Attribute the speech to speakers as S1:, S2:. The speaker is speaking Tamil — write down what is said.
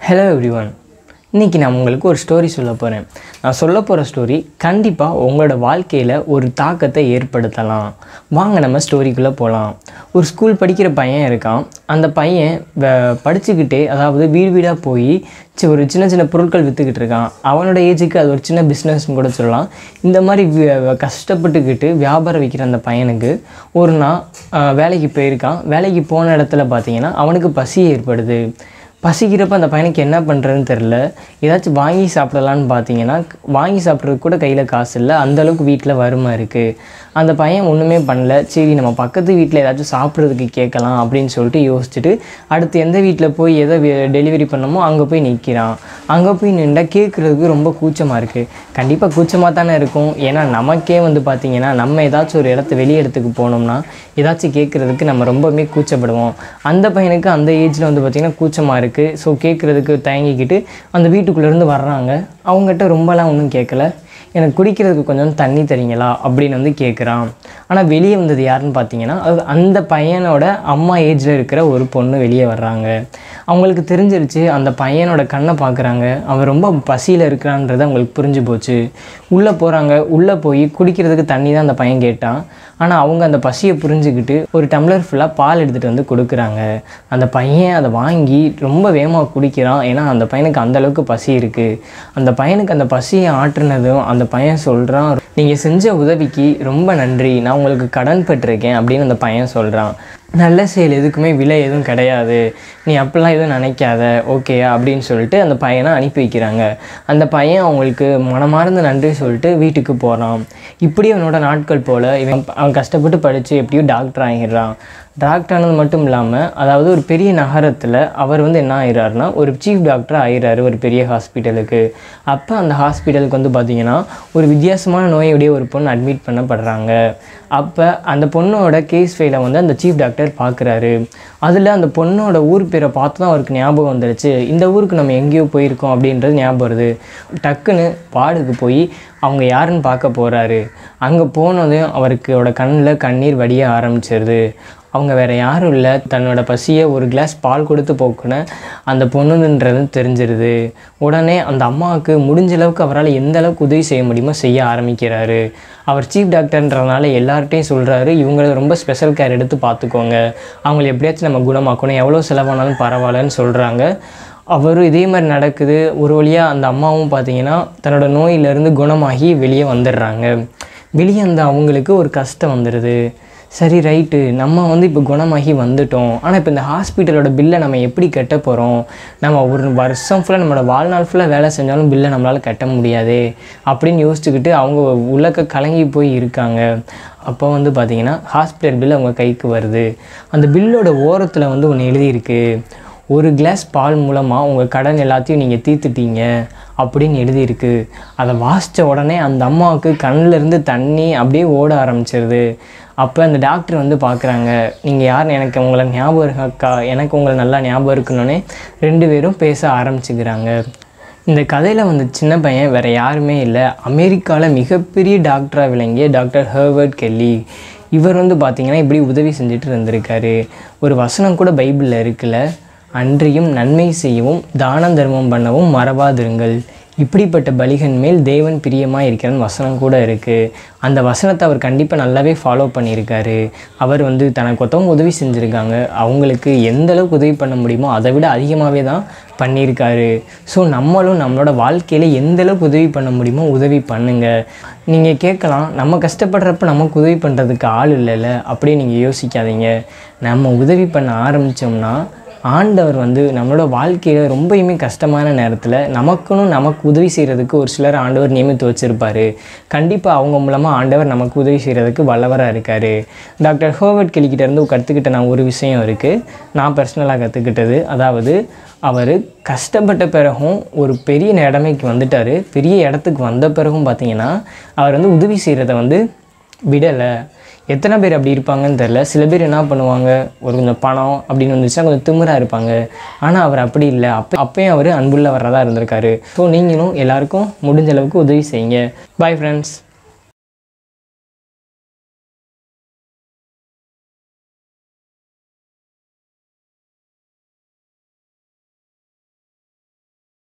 S1: ஹலோ எவ்ரிவன் இன்றைக்கி நான் உங்களுக்கு ஒரு ஸ்டோரி சொல்ல போகிறேன் நான் சொல்ல போகிற ஸ்டோரி கண்டிப்பாக உங்களோட வாழ்க்கையில் ஒரு தாக்கத்தை ஏற்படுத்தலாம் வாங்க நம்ம ஸ்டோரிக்குள்ளே போகலாம் ஒரு ஸ்கூல் படிக்கிற பையன் இருக்கான் அந்த பையன் வ- படிச்சுக்கிட்டே அதாவது வீடு வீடாக போய் சி- ஒரு சின்ன சின்ன பொருட்கள் விற்றுக்கிட்டு இருக்கான் அவனோட ஏஜுக்கு அது ஒரு சின்ன பிஸ்னஸ்னு கூட சொல்லலாம் இந்த மாதிரி வி- வ- கஷ்டப்பட்டுக்கிட்டு வியாபாரம் விற்கிற அந்த பையனுக்கு ஒரு நாள் ஆஹ், வேலைக்கு போயிருக்கான் வேலைக்கு போன இடத்துல பார்த்தீங்கன்னா அவனுக்கு பசி ஏற்படுது பசிக்கிறப்ப அந்த பையனுக்கு என்ன பண்ணுறதுன்னு தெரில ஏதாச்சும் வாங்கி சாப்பிடலான்னு பார்த்தீங்கன்னா வாங்கி சாப்பிட்றதுக்கு கூட கையில் காசு இல்லை அந்தளவுக்கு வீட்டில் வறுமை இருக்குது அந்த பையன் ஒன்றுமே பண்ணல சரி நம்ம பக்கத்து வீட்டில் ஏதாச்சும் சாப்பிட்றதுக்கு கேட்கலாம் அப்படின்னு சொல்லிட்டு யோசிச்சுட்டு அடுத்து எந்த வீட்டில் போய் எதை டெலிவரி பண்ணமோ அங்கே போய் நிற்கிறான் அங்கே போய் நின்றா கேட்குறதுக்கு ரொம்ப கூச்சமாக இருக்குது கண்டிப்பாக கூச்சமாக தானே இருக்கும் ஏன்னா நமக்கே வந்து பார்த்திங்கன்னா நம்ம ஏதாச்சும் ஒரு இடத்த வெளி இடத்துக்கு போனோம்னா ஏதாச்சும் கேட்குறதுக்கு நம்ம ரொம்பவுமே கூச்சப்படுவோம் அந்த பையனுக்கு அந்த ஏஜில் வந்து பார்த்திங்கன்னா கூச்சமாக இருக்குது ஸோ கேட்குறதுக்கு தயங்கிக்கிட்டு அந்த வீட்டுக்குள்ளேருந்து வர்றாங்க அவங்ககிட்ட ரொம்பலாம் ஒன்றும் கேட்கல எனக்கு குடிக்கிறதுக்கு கொஞ்சம் தண்ணி தரீங்களா அப்படின்னு வந்து கேட்குறான் ஆனால் வெளியே வந்தது யாருன்னு பார்த்தீங்கன்னா அது அந்த பையனோட அம்மா ஏஜில் இருக்கிற ஒரு பொண்ணு வெளியே வர்றாங்க அவங்களுக்கு தெரிஞ்சிருச்சு அந்த பையனோட கண்ணை பார்க்குறாங்க அவன் ரொம்ப பசியில் இருக்கிறான்றது அவங்களுக்கு புரிஞ்சு போச்சு உள்ளே போகிறாங்க உள்ளே போய் குடிக்கிறதுக்கு தண்ணி தான் அந்த பையன் கேட்டான் ஆனால் அவங்க அந்த பசியை புரிஞ்சுக்கிட்டு ஒரு டம்ளர் ஃபுல்லாக பால் எடுத்துகிட்டு வந்து கொடுக்குறாங்க அந்த பையன் அதை வாங்கி ரொம்ப வேகமாக குடிக்கிறான் ஏன்னா அந்த பையனுக்கு அந்த அளவுக்கு பசி இருக்குது அந்த பையனுக்கு அந்த பசியை ஆற்றுனதும் அந்த பையன் சொல்கிறான் நீங்கள் செஞ்ச உதவிக்கு ரொம்ப நன்றி நான் உங்களுக்கு கடன் பெற்றிருக்கேன் அப்படின்னு அந்த பையன் சொல்கிறான் நல்ல செயல் எதுக்குமே விலை எதுவும் கிடையாது நீ அப்படிலாம் எதுவும் நினைக்காத ஓகேயா அப்படின்னு சொல்லிட்டு அந்த பையனை அனுப்பி வைக்கிறாங்க அந்த பையன் அவங்களுக்கு மனமார்ந்த நன்றி சொல்லிட்டு வீட்டுக்கு போகிறான் இப்படி அவனோட நாட்கள் போல் இவன் அவன் கஷ்டப்பட்டு படித்து எப்படியோ டாக்டர் ஆகிடுறான் டாக்டர் ஆனது மட்டும் இல்லாமல் அதாவது ஒரு பெரிய நகரத்தில் அவர் வந்து என்ன ஆயிடுறாருனா ஒரு சீஃப் டாக்டர் ஆயிடுறாரு ஒரு பெரிய ஹாஸ்பிட்டலுக்கு அப்போ அந்த ஹாஸ்பிட்டலுக்கு வந்து பார்த்திங்கன்னா ஒரு வித்தியாசமான நோயுடைய ஒரு பொண்ணு அட்மிட் பண்ணப்படுறாங்க அப்போ அந்த பொண்ணோட கேஸ் ஃபைலை வந்து அந்த சீஃப் டாக்டர் பார்க்குறாரு அதில் அந்த பொண்ணோட ஊர் பேரை பார்த்து தான் அவருக்கு ஞாபகம் வந்துடுச்சு இந்த ஊருக்கு நம்ம எங்கேயோ போயிருக்கோம் அப்படின்றது ஞாபகம் வருது டக்குன்னு வார்டுக்கு போய் அவங்க யாருன்னு பார்க்க போகிறாரு அங்கே போனதும் அவருக்கோட கண்ணில் கண்ணீர் வடிய ஆரம்பிச்சிருது அவங்க வேறு யாரும் இல்லை தன்னோட பசியை ஒரு கிளாஸ் பால் கொடுத்து போக்குன அந்த பொண்ணுன்றது தெரிஞ்சிருது உடனே அந்த அம்மாவுக்கு முடிஞ்ச அளவுக்கு அவரால் எந்த அளவுக்கு உதவி செய்ய முடியுமோ செய்ய ஆரம்பிக்கிறாரு அவர் சீஃப் டாக்டர்ன்றனால எல்லார்ட்டையும் சொல்கிறாரு இவங்களை ரொம்ப ஸ்பெஷல் கேர் எடுத்து பார்த்துக்கோங்க அவங்கள எப்படியாச்சும் நம்ம குணமாக்கணும் எவ்வளோ செலவானாலும் பரவாயில்லன்னு சொல்கிறாங்க அவரும் இதே மாதிரி நடக்குது ஒரு வழியாக அந்த அம்மாவும் பார்த்தீங்கன்னா தன்னோட நோயிலிருந்து குணமாகி வெளியே வந்துடுறாங்க வெளியே அந்த அவங்களுக்கு ஒரு கஷ்டம் வந்துடுது சரி ரைட்டு நம்ம வந்து இப்போ குணமாகி வந்துட்டோம் ஆனால் இப்போ இந்த ஹாஸ்பிட்டலோட பில்லை நம்ம எப்படி கட்ட போகிறோம் நம்ம ஒரு வருஷம் ஃபுல்லாக நம்மளோட வாழ்நாள் ஃபுல்லாக வேலை செஞ்சாலும் பில்லை நம்மளால் கட்ட முடியாதே அப்படின்னு யோசிச்சுக்கிட்டு அவங்க உலக கலங்கி போய் இருக்காங்க அப்போ வந்து பார்த்திங்கன்னா ஹாஸ்பிட்டல் பில் அவங்க கைக்கு வருது அந்த பில்லோட ஓரத்தில் வந்து ஒன்று எழுதியிருக்கு ஒரு கிளாஸ் பால் மூலமாக உங்கள் கடன் எல்லாத்தையும் நீங்கள் தீர்த்துட்டீங்க அப்படின்னு எழுதியிருக்கு அதை வாசித்த உடனே அந்த அம்மாவுக்கு கண்ணுல இருந்து தண்ணி அப்படியே ஓட ஆரம்பிச்சிருது அப்போ அந்த டாக்டர் வந்து பார்க்குறாங்க நீங்கள் யார் எனக்கு உங்களை ஞாபகம் இருக்காக்கா எனக்கு உங்களை நல்லா ஞாபகம் இருக்குன்னொன்னே ரெண்டு பேரும் பேச ஆரம்பிச்சுக்கிறாங்க இந்த கதையில் வந்து சின்ன பையன் வேறு யாருமே இல்லை அமெரிக்காவில் மிகப்பெரிய டாக்டராக விளங்கிய டாக்டர் ஹர்வர்ட் கெல்லி இவர் வந்து பார்த்திங்கன்னா இப்படி உதவி செஞ்சுட்டு இருந்திருக்காரு ஒரு வசனம் கூட பைபிளில் இருக்குல்ல அன்றியும் நன்மை செய்யவும் தானம் தர்மம் பண்ணவும் மறவாதிருங்கள் இப்படிப்பட்ட பலிகன் மேல் தேவன் பிரியமாக இருக்கிறன்னு வசனம் கூட இருக்குது அந்த வசனத்தை அவர் கண்டிப்பாக நல்லாவே ஃபாலோ பண்ணியிருக்காரு அவர் வந்து தனக்கு ஒருத்தவங்க உதவி செஞ்சுருக்காங்க அவங்களுக்கு எந்த அளவுக்கு உதவி பண்ண முடியுமோ அதை விட அதிகமாகவே தான் பண்ணியிருக்காரு ஸோ நம்மளும் நம்மளோட வாழ்க்கையில் எந்த அளவுக்கு உதவி பண்ண முடியுமோ உதவி பண்ணுங்கள் நீங்கள் கேட்கலாம் நம்ம கஷ்டப்படுறப்ப நமக்கு உதவி பண்ணுறதுக்கு ஆள் இல்லைல்ல அப்படியே நீங்கள் யோசிக்காதீங்க நம்ம உதவி பண்ண ஆரம்பித்தோம்னா ஆண்டவர் வந்து நம்மளோட வாழ்க்கையில் ரொம்பயுமே கஷ்டமான நேரத்தில் நமக்குன்னு நமக்கு உதவி செய்கிறதுக்கு ஒரு சிலர் ஆண்டவர் நியமித்து வச்சுருப்பாரு கண்டிப்பாக அவங்க மூலமாக ஆண்டவர் நமக்கு உதவி செய்கிறதுக்கு வல்லவராக இருக்கார் டாக்டர் ஹோவர்ட் கிளிக்கிட்ட இருந்து கற்றுக்கிட்ட நான் ஒரு விஷயம் இருக்குது நான் பர்சனலாக கற்றுக்கிட்டது அதாவது அவர் கஷ்டப்பட்ட பிறகும் ஒரு பெரிய நிலைமைக்கு வந்துட்டார் பெரிய இடத்துக்கு வந்த பிறகும் பார்த்தீங்கன்னா அவர் வந்து உதவி செய்கிறத வந்து விடலை எத்தனை பேர் அப்படி இருப்பாங்கன்னு தெரில சில பேர் என்ன பண்ணுவாங்க ஒரு கொஞ்சம் பணம் அப்படின்னு வந்துச்சுன்னா கொஞ்சம் திமிராக இருப்பாங்க ஆனால் அவர் அப்படி இல்லை அப்போ அப்பயும் அவர் அன்புள்ள வரதாக இருந்திருக்காரு ஸோ நீங்களும் எல்லாருக்கும் முடிஞ்ச அளவுக்கு உதவி செய்யுங்க பாய் ஃப்ரெண்ட்ஸ்